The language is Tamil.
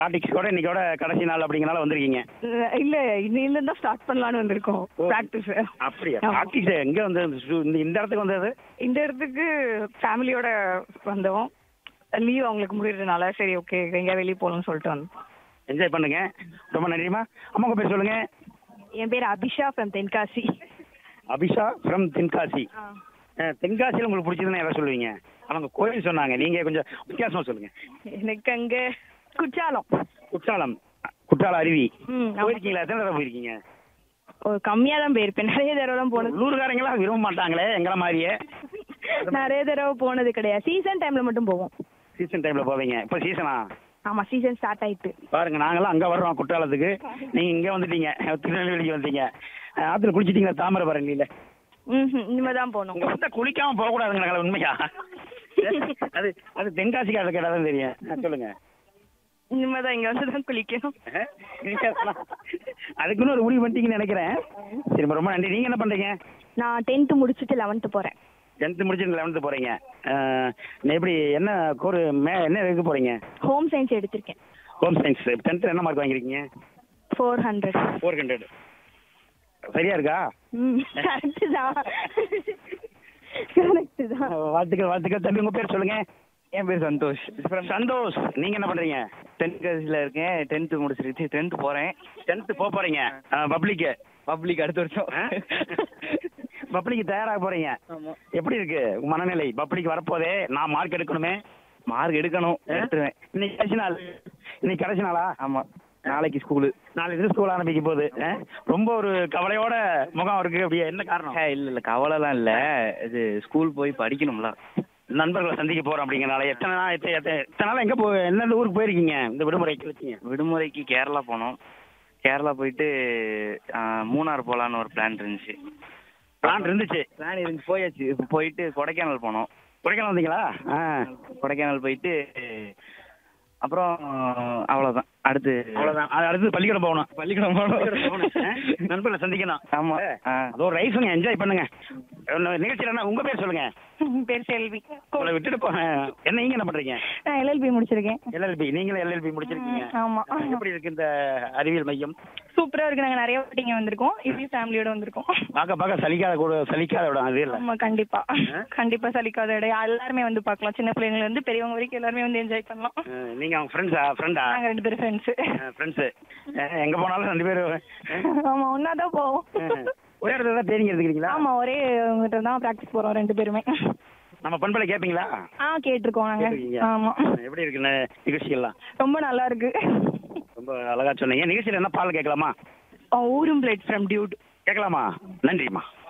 ப்ராக்டிக்ஸோட இன்னைக்கோட கடைசி நாள் அப்படிங்கனால வந்திருக்கீங்க அஹ் இல்ல இன்னையில தான் ஸ்டார்ட் பண்ணலாம்னு வந்திருக்கோம் ஓ. ப்ராக்டிஸ் அப்படியா ஆமா. ப்ராக்டிஸ் எங்க வந்து இந்த இந்த இடத்துக்கு வந்தது இந்த இடத்துக்கு ஃபேமிலியோட வந்தோம் லீவ் அவங்களுக்கு முடியறதுனால சரி ஓகே எங்கேயா வெளியே போகலாம்னு சொல்லிட்டு வந்தோம் என்ஜாய் பண்ணுங்க ரொம்ப நன்றிமா அம்மா உங்க பேர் சொல்லுங்க என் பேர் அபிஷா ஃப்ரம் தென்காசி அபிஷா ஃப்ரம் தென்காசி அஹ், தென்காசியில் உங்களுக்கு பிடிச்சதுன்னு யாராவது சொல்லுவீங்க அவங்க கோயில் சொன்னாங்க நீங்க கொஞ்சம் வித்தியாசமா சொல்லுங்க எனக்கு அங்க குற்றாலம் குற்றாலம் குற்றால அருவி ம் ஆமா. போயிருக்கீங்களா எத்தனை தடவை போயிருக்கீங்க ஒரு கம்மியா தான் போயிருப்பேன் நிறைய தடவை தான் போனது உள்ளூர்காரங்களாம் விரும்ப மாட்டாங்களே எங்களை மாதிரியே நிறைய தடவை போனது கிடையாது சீசன் டைம்ல மட்டும் போவோம் சீசன் டைம்ல போவீங்க இப்போ சீசனா ஆமா சீசன் ஸ்டார்ட் ஆயிட்டு பாருங்க நாங்களாம் அங்க வர்றோம் குற்றாலத்துக்கு நீங்க இங்க வந்துட்டீங்க திருநெல்வேலிக்கு வந்துட்டீங்க அஹ், ஆத்துல குளிச்சிட்டீங்களா தாமிரபரணியில ம் இனிமே தான் போகணும் உங்க வந்து குளிக்காம போக கூடாதுங்க உண்மையா அது அது தென்காசிக்காரர் கேட்டாதான் தெரியும் அஹ், சொல்லுங்க இனிமே தான் இங்க வந்து தான் குளிக்கணும் அஹ், நீங்க சொல்லலாம். அதுக்குன்னு ஒரு முடிவு பண்ணிட்டீங்கன்னு நினைக்கிறேன் சரி ரொம்ப நன்றி நீங்க என்ன பண்றீங்க நான் டென்த்து முடிச்சுட்டு லெவன்த்து போறேன் டென்த்து முடிச்சு லெவன்த்து போறீங்க அஹ், நீ எப்படி என்ன கோர் மே என்ன இதுக்கு போறீங்க ஹோம் சயின்ஸ் எடுத்திருக்கேன் ஹோம் சயின்ஸ் டென்த்தில் என்ன மார்க் வாங்கியிருக்கீங்க ஃபோர் ஹண்ட்ரட் ஃபோர் ஹண்ட்ரட் சரியா இருக்கா ம் கரெக்டு தான் கரெக்டு தான் வாழ்த்துக்கள் வாழ்த்துக்கள் தம்பி உங்க பேர் சொல்லுங்க என் பேர் சந்தோஷ் சந்தோஷ் நீங்க என்ன பண்றீங்க டென்த் கிளாஸில் இருக்கேன் டென்த்து முடிச்சிருச்சு டென்த்து போகிறேன் டென்த்து போக போறீங்க பப்ளிக்கு பப்ளிக் அடுத்த வருஷம் பப்ளிக்கு தயாராக போறீங்க ஆமாம் எப்படி இருக்கு உங்க மனநிலை பப்ளிக் வரப்போதே நான் மார்க் எடுக்கணுமே மார்க் எடுக்கணும் எடுத்துருவேன் இன்னைக்கு கடைசி நாள் இன்னைக்கு கடைசி நாளா ஆமாம் நாளைக்கு ஸ்கூலு நாளைக்கு ஸ்கூல் ஆரம்பிக்க போகுது அஹ்? ரொம்ப ஒரு கவலையோட முகம் இருக்கு அப்படியே என்ன காரணம் இல்லை இல்லை கவலைலாம் இல்லை இது ஸ்கூல் போய் படிக்கணும்ல நண்பர்களை சந்திக்க போறோம் அப்படிங்கறனால எத்தனை நாள் எத்தனை எத்தனை எத்தனை நாள் எங்க போ எந்தெந்த ஊருக்கு போயிருக்கீங்க இந்த விடுமுறைக்கு வச்சீங்க விடுமுறைக்கு கேரளா போனோம் கேரளா போயிட்டு ஆ, மூணார் போகலான்னு ஒரு பிளான் இருந்துச்சு பிளான் இருந்துச்சு பிளான் இருந்துச்சு போயாச்சு இப்போ போயிட்டு கொடைக்கானல் போனோம் கொடைக்கானல் வந்தீங்களா ஆ கொடைக்கானல் போயிட்டு அப்புறம் அவ்வளோதான் அடுத்து அவ்வளவுதான் அது அடுத்து பள்ளிக்கூடம் போகணும் பள்ளிக்கூடம் போகணும். ஆ? நண்பர்களை சந்திக்கணும் ஆமா ஆ அது ஒரு ரைஸுங்க என்ஜாய் பண்ணுங்க இன்னும் நிகழ்ச்சியில் என்ன உங்க பேர் சொல்லுங்க பேர் செல்வி உங்களை விட்டுட்டு போ என்ன நீங்க என்ன பண்றீங்க நான் எல்எல்பி முடிச்சிருக்கேன் எல்எல்பி நீங்களும் எல்எல்பி முடிச்சிருக்கீங்க ம், ஆமா. எப்படி இருக்கு இந்த அறிவியல் மையம் சூப்பரா இருக்கு நாங்க நிறைய வாட்டிங்க வந்திருக்கோம் இப்பயும் ஃபேமிலியோட வந்திருக்கோம் பார்க்க பார்க்க சலிக்காத கூட சலிக்காத இடம் அது இல்ல ஆமா கண்டிப்பா கண்டிப்பா சலிக்காத இடம் எல்லாருமே வந்து பார்க்கலாம் சின்ன பிள்ளைங்கல இருந்து பெரியவங்க வரைக்கும் எல்லாருமே வந்து என்ஜாய் பண்ணலாம் அஹ் நீங்க அவங்க ஃப்ரெண்ட்ஸா ஃப்ரெண்டா நாங்க ரெண்டு பேரும் ஃப்ரெண்ட்ஸ் ஃப்ரெண்ட்ஸு எங்க போனாலும் ரெண்டு பேரும் ஆமா ஒன்னாதான் போவோம் அஹ், ஒரே இடத்துல தான் ட்ரைனிங் எடுத்துக்கிறீங்களா ஆமா ஒரே உங்ககிட்ட தான் ப்ராக்டிஸ் போறோம் ரெண்டு பேருமே நம்ம பண்பலை கேட்பீங்களா ஆ கேட்டிருக்கோம் நாங்க கேட்டிருக்கீங்க. ஆமா எப்படி இருக்கு இந்த நிகழ்ச்சிகள்லாம் ரொம்ப நல்லா இருக்கு ரொம்ப அழகா சொன்னீங்க நிகழ்ச்சியில் என்ன பாடல் கேட்கலாமா ஊரும் பிளேட் ஃப்ரம் டியூட் கேட்கலாமா நன்றிம்மா